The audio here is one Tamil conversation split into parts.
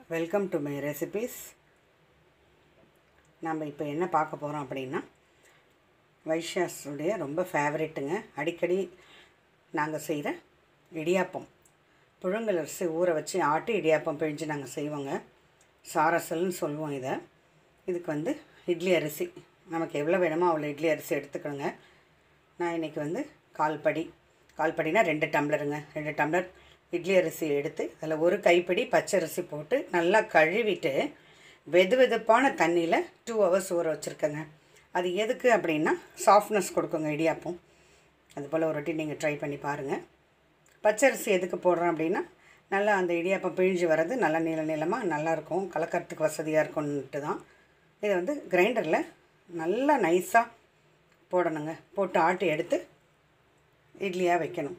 வெல்கம் டு மை ரெசிபீஸ் நம்ம இப்போ என்ன பார்க்க போகிறோம் அப்படின்னா வைஷ்யாஸுடைய ரொம்ப ஃபேவரெட்டுங்க அடிக்கடி நாங்கள் செய்கிற இடியாப்பம் புழுங்கல் அரிசி ஊற வச்சு ஆட்டி இடியாப்பம் பிழிஞ்சு நாங்கள் செய்வோங்க சாரசல்னு சொல்லுவோம் இதை இதுக்கு வந்து இட்லி அரிசி நமக்கு எவ்வளோ வேணுமோ அவ்வளோ இட்லி அரிசி எடுத்துக்கணுங்க நான் இன்றைக்கி வந்து கால் படி கால் படினா ரெண்டு டம்ளருங்க ரெண்டு டம்ளர் இட்லி அரிசி எடுத்து அதில் ஒரு கைப்பிடி பச்சரிசி போட்டு நல்லா கழுவிட்டு வெது வெதுப்பான தண்ணியில் டூ ஹவர்ஸ் ஊற வச்சுருக்கேங்க அது எதுக்கு அப்படின்னா சாஃப்ட்னஸ் கொடுக்குங்க இடியாப்பம் அது போல் ஒரு வாட்டி நீங்கள் ட்ரை பண்ணி பாருங்கள் பச்சரிசி எதுக்கு போடுறோம் அப்படின்னா நல்லா அந்த இடியாப்பம் பிழிஞ்சு வர்றது நல்லா நீள நீளமாக நல்லாயிருக்கும் கலக்கறதுக்கு வசதியாக இருக்கும்ன்ட்டு தான் இதை வந்து கிரைண்டரில் நல்லா நைஸாக போடணுங்க போட்டு ஆட்டி எடுத்து இட்லியாக வைக்கணும்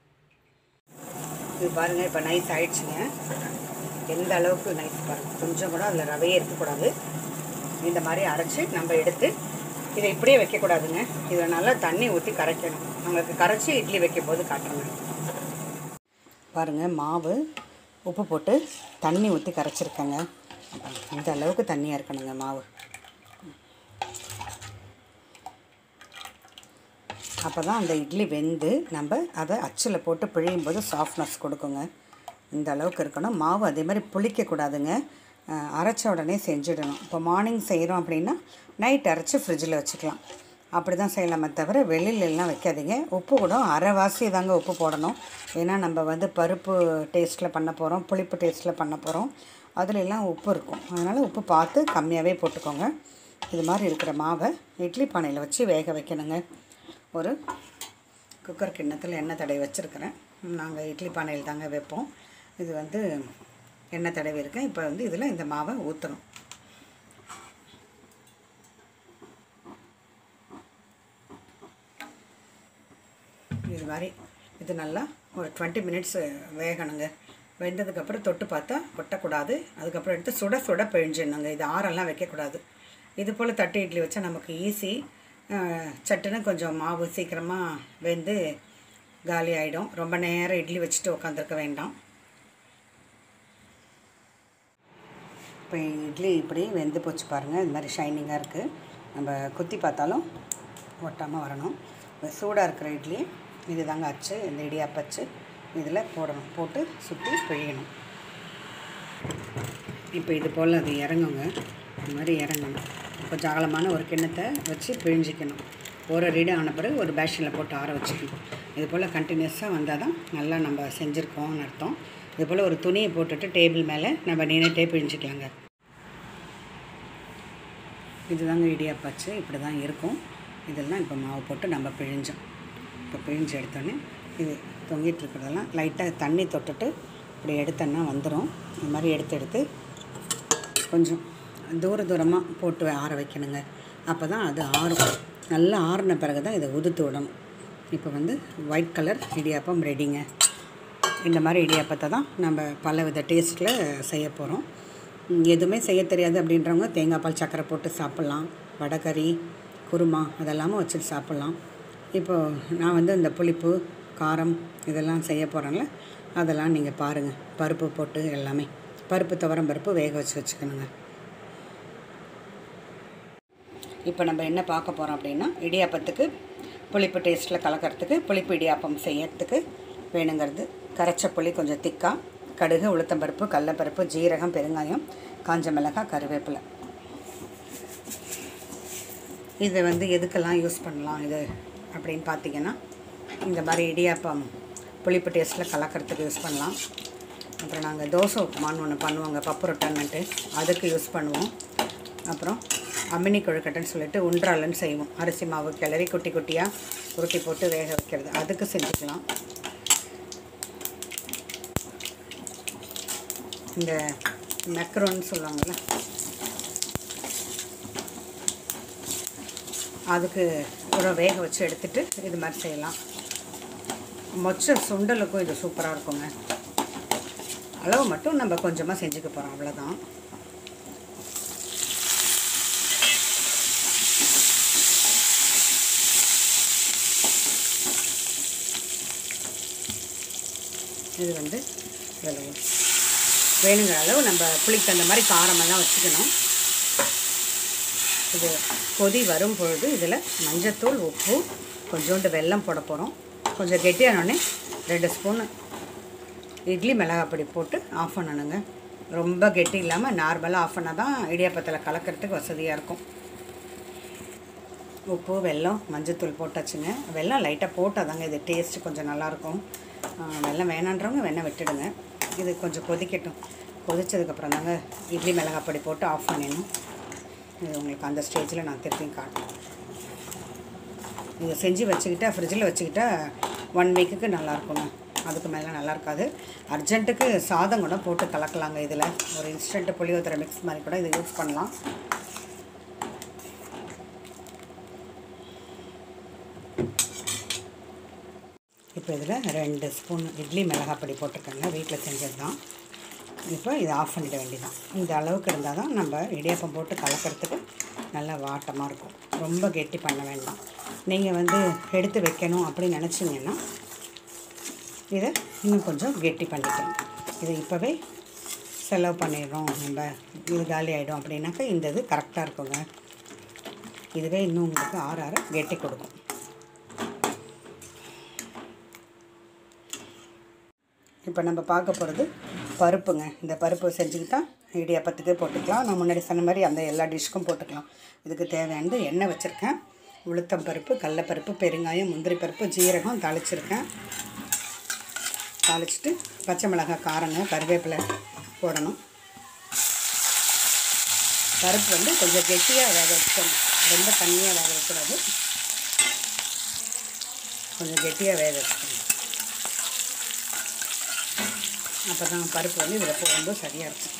இது பாருங்கள் இப்போ நைஸ் ஆயிடுச்சுங்க எந்த அளவுக்கு நைஸ் பாருங்கள் கொஞ்சம் கூட அதில் ரவையே இருக்கக்கூடாது இந்த மாதிரி அரைச்சி நம்ம எடுத்து இதை இப்படியே வைக்கக்கூடாதுங்க இதில் நல்லா தண்ணி ஊற்றி கரைக்கணும் நம்மளுக்கு கரைச்சி இட்லி வைக்கும் போது காட்டுறேங்க பாருங்கள் மாவு உப்பு போட்டு தண்ணி ஊற்றி கரைச்சிருக்கேங்க இந்த அளவுக்கு தண்ணியாக இருக்கணுங்க மாவு அப்போ தான் அந்த இட்லி வெந்து நம்ம அதை அச்சில் போட்டு பிழியும் போது சாஃப்ட்னஸ் கொடுக்குங்க இந்த அளவுக்கு இருக்கணும் மாவு அதே மாதிரி புளிக்கக்கூடாதுங்க அஹ், அரைச்ச உடனே செஞ்சிடணும் இப்போ மார்னிங் செய்கிறோம் அப்படின்னா நைட் அரைச்சி ஃப்ரிட்ஜில் வச்சுக்கலாம் அப்படி தான் செய்யலாமே தவிர வெளியிலலாம் வைக்காதீங்க உப்பு கூட அரைவாசி தாங்க உப்பு போடணும் ஏன்னா நம்ம வந்து பருப்பு டேஸ்ட்டில் பண்ண போகிறோம் புளிப்பு டேஸ்ட்டில் பண்ண போகிறோம் அதுல எல்லாம் உப்பு இருக்கும் அதனால் உப்பு பார்த்து கம்மியாகவே போட்டுக்கோங்க இது மாதிரி இருக்கிற மாவை இட்லி பானையில் வச்சு வேக வைக்கணுங்க ஒரு குக்கர் கிண்ணத்தில் எண்ணெய் தடவி வச்சுருக்கிறேன் நாங்கள் இட்லி பானையில் தாங்க வைப்போம் இது வந்து எண்ணெய் தடவி இருக்கேன் இப்போ வந்து இதில் இந்த மாவை ஊற்றணும் இது மாதிரி இது நல்லா ஒரு டுவெண்ட்டி மினிட்ஸ் வேகணுங்க வெந்ததுக்கப்புறம் தொட்டு பார்த்தா கொட்டக்கூடாது அதுக்கப்புறம் எடுத்து சுட சுட பிழிஞ்சிடணுங்க இது ஆறெல்லாம் வைக்கக்கூடாது இது போல் தட்டு இட்லி வச்சா நமக்கு ஈஸி சட்டுன்னு கொஞ்சம் மாவு சீக்கிரமாக வெந்து காலி ஆகிடும் ரொம்ப நேரம் இட்லி வச்சுட்டு உட்காந்துருக்க வேண்டாம் இப்போ இட்லி இப்படி வெந்து போச்சு பாருங்கள் இது மாதிரி ஷைனிங்காக இருக்குது நம்ம குத்தி பார்த்தாலும் ஒட்டாமல் வரணும் இப்போ சூடாக இருக்கிற இட்லி இது தாங்க அச்சு இந்த இடியாப்பச்சு இதில் போடணும் போட்டு சுற்றி பிழியணும் இப்போ இது போல் அது இறங்குங்க இது மாதிரி இறங்கணும் கொஞ்சம் அகலமான ஒரு கிண்ணத்தை வச்சு பிழிஞ்சிக்கணும் ஒரு ரீடு ஆன பிறகு ஒரு பேஷனில் போட்டு ஆற வச்சுக்கணும் இது போல் கண்டினியூஸாக வந்தால் தான் நல்லா நம்ம செஞ்சுருக்கோம்னு அர்த்தம் இது போல் ஒரு துணியை போட்டுட்டு டேபிள் மேலே நம்ம நின்றுட்டே பிழிஞ்சிக்கலாங்க இதுதாங்க இடியாப்பாச்சு இப்படி தான் இருக்கும் இதெல்லாம் இப்போ மாவு போட்டு நம்ம பிழிஞ்சோம் இப்போ பிழிஞ்சு எடுத்தோன்னே இது தொங்கிட்டு இருக்கிறதெல்லாம் லைட்டாக தண்ணி தொட்டுட்டு இப்படி எடுத்தோன்னா வந்துடும் இந்த மாதிரி எடுத்து எடுத்து கொஞ்சம் தூர தூரமாக போட்டு ஆற வைக்கணுங்க அப்போ தான் அது ஆறும் நல்லா ஆறின பிறகு தான் இதை உதுத்து விடணும் இப்போ வந்து ஒயிட் கலர் இடியாப்பம் ரெடிங்க இந்த மாதிரி இடியாப்பத்தை தான் நம்ம பல வித டேஸ்ட்டில் செய்ய போகிறோம் எதுவுமே செய்ய தெரியாது அப்படின்றவங்க தேங்காய் பால் சக்கரை போட்டு சாப்பிட்லாம் வடைக்கறி குருமா அதெல்லாமும் வச்சுட்டு சாப்பிட்லாம் இப்போது நான் வந்து இந்த புளிப்பு காரம் இதெல்லாம் செய்ய போகிறேன்ல அதெல்லாம் நீங்கள் பாருங்கள் பருப்பு போட்டு எல்லாமே பருப்பு துவரம் பருப்பு வேக வச்சு வச்சுக்கணுங்க இப்போ நம்ம என்ன பார்க்க போகிறோம் அப்படின்னா இடியாப்பத்துக்கு புளிப்பு டேஸ்ட்டில் கலக்கிறதுக்கு புளிப்பு இடியாப்பம் செய்யறதுக்கு வேணுங்கிறது கரைச்ச புளி கொஞ்சம் திக்காக கடுகு உளுத்தம்பருப்பு கடலப்பருப்பு ஜீரகம் பெருங்காயம் காஞ்ச மிளகாய் கருவேப்பிலை இது வந்து எதுக்கெல்லாம் யூஸ் பண்ணலாம் இது அப்படின்னு பார்த்தீங்கன்னா இந்த மாதிரி இடியாப்பம் புளிப்பு டேஸ்ட்டில் கலக்கிறதுக்கு யூஸ் பண்ணலாம் அப்புறம் நாங்கள் தோசை உப்புமான்னு ஒன்று பண்ணுவோங்க பப்பு ரொட்டன்னுட்டு அதுக்கு யூஸ் பண்ணுவோம் அப்புறம் அம்மினி கொழுக்கட்டைன்னு சொல்லிட்டு உன்றாலன்னு செய்வோம் அரிசி மாவு கிளறி குட்டி குட்டியாக உருட்டி போட்டு வேக வைக்கிறது அதுக்கு செஞ்சுக்கலாம் இந்த மெக்ரோன்னு சொல்லுவாங்கள்ல அதுக்கு கூட வேக வச்சு எடுத்துட்டு இது மாதிரி செய்யலாம் மொச்ச சுண்டலுக்கும் இது சூப்பராக இருக்குங்க அளவு மட்டும் நம்ம கொஞ்சமாக செஞ்சுக்க போகிறோம் அவ்வளோதான் இது வந்து இதில் வேணுங்கிற அளவு நம்ம புளிக்கு தகுந்த மாதிரி காரமெல்லாம் வச்சுக்கணும் இது கொதி வரும் பொழுது இதில் மஞ்சத்தூள் உப்பு கொஞ்சோண்டு வெல்லம் போட போகிறோம் கொஞ்சம் கெட்டியானோடனே ரெண்டு ஸ்பூன் இட்லி மிளகாப்பொடி போட்டு ஆஃப் பண்ணணுங்க ரொம்ப கெட்டி இல்லாமல் நார்மலாக ஆஃப் பண்ணால் தான் இடியாப்பத்தில் கலக்கிறதுக்கு வசதியாக இருக்கும் உப்பு வெல்லம் மஞ்சத்தூள் போட்டாச்சுங்க வெல்லம் லைட்டாக போட்டால் தாங்க இது டேஸ்ட்டு கொஞ்சம் நல்லாயிருக்கும் வெல்லம் வேணான்றவங்க வெண்ணெய் விட்டுடுங்க இது கொஞ்சம் கொதிக்கட்டும் கொதிச்சதுக்கப்புறம் தாங்க இட்லி மிளகாப்பொடி போட்டு ஆஃப் பண்ணிடணும் இது உங்களுக்கு அந்த ஸ்டேஜில் நான் திருப்பியும் காட்டுறேன் இதை செஞ்சு வச்சுக்கிட்டா ஃப்ரிட்ஜில் வச்சுக்கிட்டா ஒன் வீக்குக்கு நல்லாயிருக்குங்க அதுக்கு மேலே நல்லா இருக்காது அர்ஜென்ட்டுக்கு சாதம் கூட போட்டு கலக்கலாங்க இதில் ஒரு இன்ஸ்டன்ட் புளியோதரை மிக்ஸ் மாதிரி கூட இதை யூஸ் பண்ணலாம் இப்போ இதில் ரெண்டு ஸ்பூன் இட்லி மிளகாப்பொடி போட்டிருக்கேங்க வீட்டில் செஞ்சது தான் இப்போ இதை ஆஃப் பண்ணிட வேண்டியதான் இந்த அளவுக்கு இருந்தால் தான் நம்ம இடியாப்பம் போட்டு கலக்கிறதுக்கு நல்லா வாட்டமாக இருக்கும் ரொம்ப கெட்டி பண்ண வேண்டாம் நீங்கள் வந்து எடுத்து வைக்கணும் அப்படின்னு நினச்சிங்கன்னா இதை இன்னும் கொஞ்சம் கெட்டி பண்ணிக்கலாம் இதை இப்போவே செலவு பண்ணிடுறோம் நம்ம இது காலி ஆகிடும் அப்படின்னாக்கா இந்த இது கரெக்டாக இருக்குங்க இதுவே இன்னும் உங்களுக்கு ஆற ஆற கெட்டி கொடுக்கும் இப்போ நம்ம பார்க்க போகிறது பருப்புங்க இந்த பருப்பு செஞ்சுக்கிட்டா இடியாப்பத்துக்கு போட்டுக்கலாம் நான் முன்னாடி சொன்ன மாதிரி அந்த எல்லா டிஷ்க்கும் போட்டுக்கலாம் இதுக்கு தேவையானது எண்ணெய் வச்சுருக்கேன் உளுத்தம் பருப்பு கடலப்பருப்பு பெருங்காயம் முந்திரி பருப்பு ஜீரகம் தாளிச்சிருக்கேன் தாளிச்சிட்டு பச்சை மிளகாய் காரங்க கருவேப்பிலை போடணும் பருப்பு வந்து கொஞ்சம் கெட்டியாக வேக வச்சுக்கணும் ரொம்ப தண்ணியாக வேக வைக்கூடாது கொஞ்சம் கெட்டியாக வேக வச்சுக்கணும் அப்போ தான் பருப்பு வந்து இதில் போகும்போது சரியாக இருக்கும்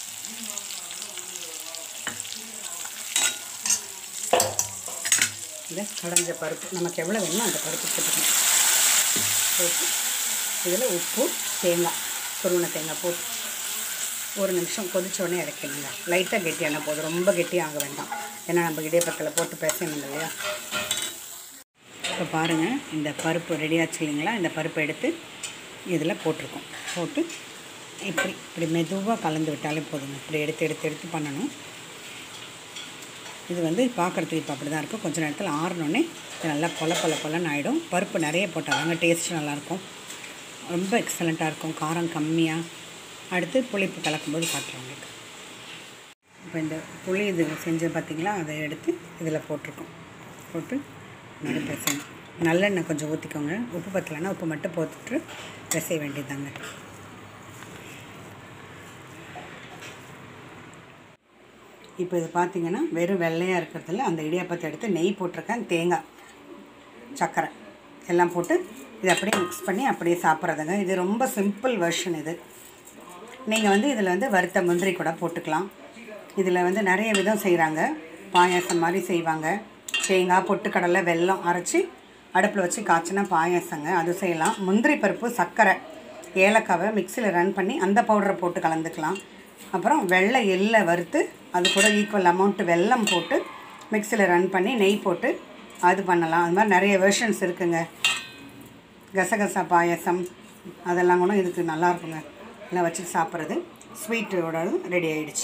இதை கடைஞ்ச பருப்பு நமக்கு எவ்வளோ வேணுமோ அந்த பருப்பு போட்டுக்கணும் போட்டு இதில் உப்பு தேங்காய் துருவன தேங்காய் போட்டு ஒரு நிமிஷம் கொதிச்ச உடனே இறக்கணுங்க லைட்டாக கெட்டியான போதும் ரொம்ப கெட்டியாக வேண்டாம் ஏன்னா நம்ம இடியப்பத்தில் போட்டு பேசணும் இல்லையா இப்போ பாருங்கள் இந்த பருப்பு ரெடி ஆச்சு இல்லைங்களா இந்த பருப்பை எடுத்து இதில் போட்டிருக்கோம் போட்டு இப்படி இப்படி மெதுவாக கலந்து விட்டாலே போதுங்க இப்படி எடுத்து எடுத்து எடுத்து பண்ணணும் இது வந்து பார்க்குறதுக்கு இப்போ அப்படி தான் இருக்கும் கொஞ்சம் நேரத்தில் ஆறினோடனே இது நல்லா கொல கொல கொலன்னு ஆகிடும் பருப்பு நிறைய போட்டால் தாங்க டேஸ்ட் நல்லாயிருக்கும் ரொம்ப எக்ஸலண்ட்டாக இருக்கும் காரம் கம்மியாக அடுத்து புளிப்பு கலக்கும்போது காட்டுறோம் உங்களுக்கு இப்போ இந்த புளி இது செஞ்சு பார்த்திங்களா அதை எடுத்து இதில் போட்டிருக்கோம் போட்டு நல்லா பேசணும் நல்லெண்ணெய் கொஞ்சம் ஊற்றிக்கோங்க உப்பு பத்தலைன்னா உப்பு மட்டும் போட்டுட்டு பிசைய வேண்டியதாங்க இப்போ இது பார்த்தீங்கன்னா வெறும் வெள்ளையாக இருக்கிறதுல அந்த இடியாப்பத்தை எடுத்து நெய் போட்டிருக்கேன் தேங்காய் சர்க்கரை எல்லாம் போட்டு இதை அப்படியே மிக்ஸ் பண்ணி அப்படியே சாப்பிட்றதுங்க இது ரொம்ப சிம்பிள் வெர்ஷன் இது நீங்கள் வந்து இதில் வந்து வறுத்த முந்திரி கூட போட்டுக்கலாம் இதில் வந்து நிறைய விதம் செய்கிறாங்க பாயாசம் மாதிரி செய்வாங்க தேங்காய் பொட்டுக்கடலை வெல்லம் அரைச்சி அடுப்பில் வச்சு காய்ச்சினா பாயாசங்க அது செய்யலாம் முந்திரி பருப்பு சர்க்கரை ஏலக்காவை மிக்சியில் ரன் பண்ணி அந்த பவுடரை போட்டு கலந்துக்கலாம் அப்புறம் வெள்ளை எள்ளை வறுத்து அது கூட ஈக்குவல் அமௌண்ட்டு வெல்லம் போட்டு மிக்சியில் ரன் பண்ணி நெய் போட்டு அது பண்ணலாம் அது மாதிரி நிறைய வெர்ஷன்ஸ் இருக்குங்க கசகசா பாயசம் அதெல்லாம் கூட இதுக்கு நல்லா இருக்குங்க எல்லாம் வச்சு சாப்பிட்றது ஸ்வீட்டோட ரெடி ஆயிடுச்சு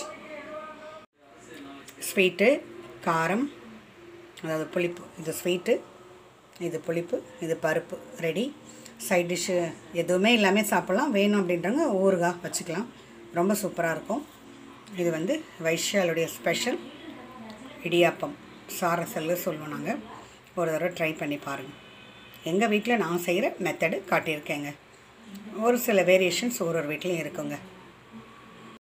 ஸ்வீட்டு காரம் அதாவது புளிப்பு இது ஸ்வீட்டு இது புளிப்பு இது பருப்பு ரெடி சைட் டிஷ்ஷு எதுவுமே எல்லாமே சாப்பிட்லாம் வேணும் அப்படின்றவங்க ஊறுகாய் வச்சுக்கலாம் ரொம்ப சூப்பராக இருக்கும் இது வந்து வைஷ்யாலுடைய ஸ்பெஷல் இடியாப்பம் சாரசல்லு சொல்லுவோம் நாங்கள் ஒரு தடவை ட்ரை பண்ணி பாருங்கள் எங்கள் வீட்டில் நான் செய்கிற மெத்தடு காட்டியிருக்கேங்க ஒரு சில வேரியேஷன்ஸ் ஒரு ஒரு வீட்லேயும் இருக்குங்க